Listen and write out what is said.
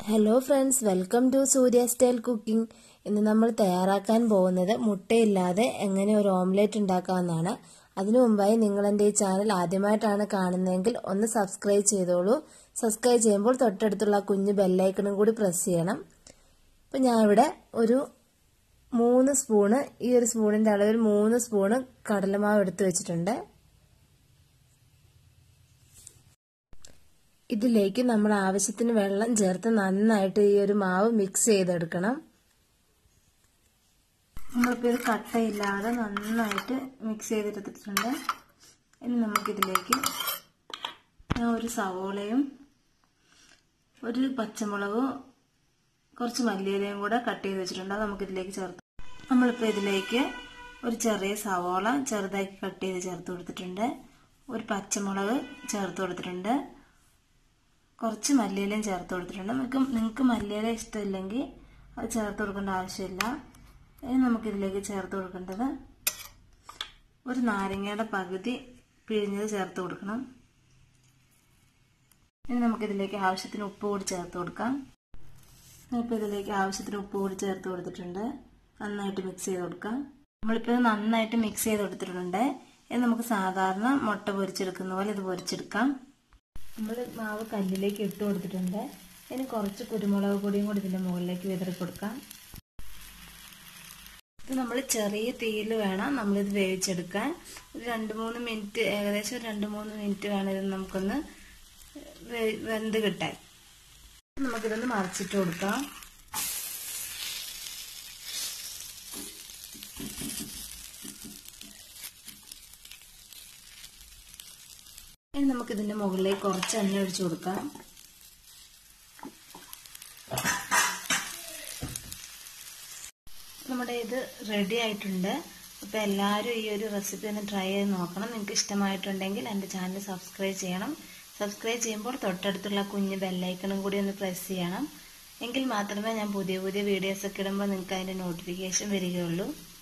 hello friends welcome to Surya style cooking ഇന്ന് നമ്മൾ തയ്യാറാക്കാൻ പോകുന്നത് മുട്ടയില്ലാതെ എങ്ങനെ ഒരു ഓംലെറ്റ് ഉണ്ടാക്കാമെന്നാണ് അതിനു മുമ്പായി നിങ്ങൾ എൻ്റെ ഈ ചാനൽ ആദ്യമായിട്ടാണ് കാണുന്നതെങ്കിൽ ഒന്ന് സബ്സ്ക്രൈബ് ചെയ്തോളൂ സബ്സ്ക്രൈബ് ചെയ്യുമ്പോൾ തൊട്ടടുത്തുള്ള കുഞ്ഞു ബെല്ലൈക്കണും കൂടി പ്രസ് ചെയ്യണം അപ്പം ഞാൻ ഇവിടെ ഒരു മൂന്ന് സ്പൂണ് ഈ ഒരു സ്പൂണിൻ്റെ അളവിൽ മൂന്ന് സ്പൂണ് കടലമാവ് എടുത്തു വെച്ചിട്ടുണ്ട് ഇതിലേക്ക് നമ്മൾ ആവശ്യത്തിന് വെള്ളം ചേർത്ത് നന്നായിട്ട് ഈ ഒരു മാവ് മിക്സ് ചെയ്തെടുക്കണം നമ്മളിപ്പോൾ ഇത് കട്ടയില്ലാതെ നന്നായിട്ട് മിക്സ് ചെയ്തെടുത്തിട്ടുണ്ട് ഇനി നമുക്കിതിലേക്ക് ഞാൻ ഒരു സവോളയും ഒരു പച്ചമുളകും കുറച്ച് മല്ലിയിലയും കൂടെ കട്ട് ചെയ്ത് വെച്ചിട്ടുണ്ട് അത് നമുക്കിതിലേക്ക് ചേർത്ത് നമ്മളിപ്പോൾ ഇതിലേക്ക് ഒരു ചെറിയ സവോള ചെറുതാക്കി കട്ട് ചെയ്ത് ചേർത്ത് കൊടുത്തിട്ടുണ്ട് ഒരു പച്ചമുളക് ചേർത്ത് കൊടുത്തിട്ടുണ്ട് കുറച്ച് മല്ലിയിലയും ചേർത്ത് കൊടുത്തിട്ടുണ്ട് നിങ്ങൾക്ക് നിങ്ങൾക്ക് മല്ലിയില ഇഷ്ടമില്ലെങ്കിൽ അത് ചേർത്ത് കൊടുക്കേണ്ട ആവശ്യമില്ല ഇനി നമുക്കിതിലേക്ക് ചേർത്ത് കൊടുക്കേണ്ടത് ഒരു നാരങ്ങയുടെ പകുതി പിഴിഞ്ഞത് ചേർത്ത് കൊടുക്കണം ഇനി നമുക്കിതിലേക്ക് ആവശ്യത്തിന് ഉപ്പ് കൂടി ചേർത്ത് കൊടുക്കാം ഇപ്പോൾ ഇതിലേക്ക് ആവശ്യത്തിന് ഉപ്പ് കൂടി ചേർത്ത് കൊടുത്തിട്ടുണ്ട് നന്നായിട്ട് മിക്സ് ചെയ്ത് കൊടുക്കാം നമ്മളിപ്പോൾ നന്നായിട്ട് മിക്സ് ചെയ്ത് കൊടുത്തിട്ടുണ്ട് ഇത് നമുക്ക് സാധാരണ മുട്ട പൊരിച്ചെടുക്കുന്ന പോലെ ഇത് പൊരിച്ചെടുക്കാം നമ്മൾ മാവ് കല്ലിലേക്ക് ഇട്ട് കൊടുത്തിട്ടുണ്ട് ഇനി കുറച്ച് കുരുമുളക് പൊടിയും കൂടി ഇതിൻ്റെ മുകളിലേക്ക് വിതറി കൊടുക്കാം ഇത് നമ്മൾ ചെറിയ തീയിൽ വേണം നമ്മളിത് വേവിച്ചെടുക്കാൻ ഒരു രണ്ട് മൂന്ന് മിനിറ്റ് ഏകദേശം രണ്ട് മൂന്ന് മിനിറ്റ് വേണം ഇത് നമുക്കൊന്ന് വെന്ത് കിട്ടാൻ നമുക്കിതൊന്ന് മറിച്ചിട്ട് കൊടുക്കാം ഇനി നമുക്കിതിൻ്റെ മുകളിലേക്ക് കുറച്ച് എണ്ണ ഒഴിച്ചു കൊടുക്കാം നമ്മുടെ ഇത് റെഡി ആയിട്ടുണ്ട് അപ്പോൾ എല്ലാവരും ഈ ഒരു റെസിപ്പി ഒന്ന് ട്രൈ ചെയ്ത് നോക്കണം നിങ്ങൾക്ക് ഇഷ്ടമായിട്ടുണ്ടെങ്കിൽ എൻ്റെ ചാനൽ സബ്സ്ക്രൈബ് ചെയ്യണം സബ്സ്ക്രൈബ് ചെയ്യുമ്പോൾ തൊട്ടടുത്തുള്ള കുഞ്ഞ് ബെല്ലൈക്കണും കൂടി ഒന്ന് പ്രസ് ചെയ്യണം എങ്കിൽ മാത്രമേ ഞാൻ പുതിയ പുതിയ വീഡിയോസ് ഒക്കെ ഇടുമ്പോൾ നിങ്ങൾക്ക് അതിൻ്റെ നോട്ടിഫിക്കേഷൻ വരികയുള്ളൂ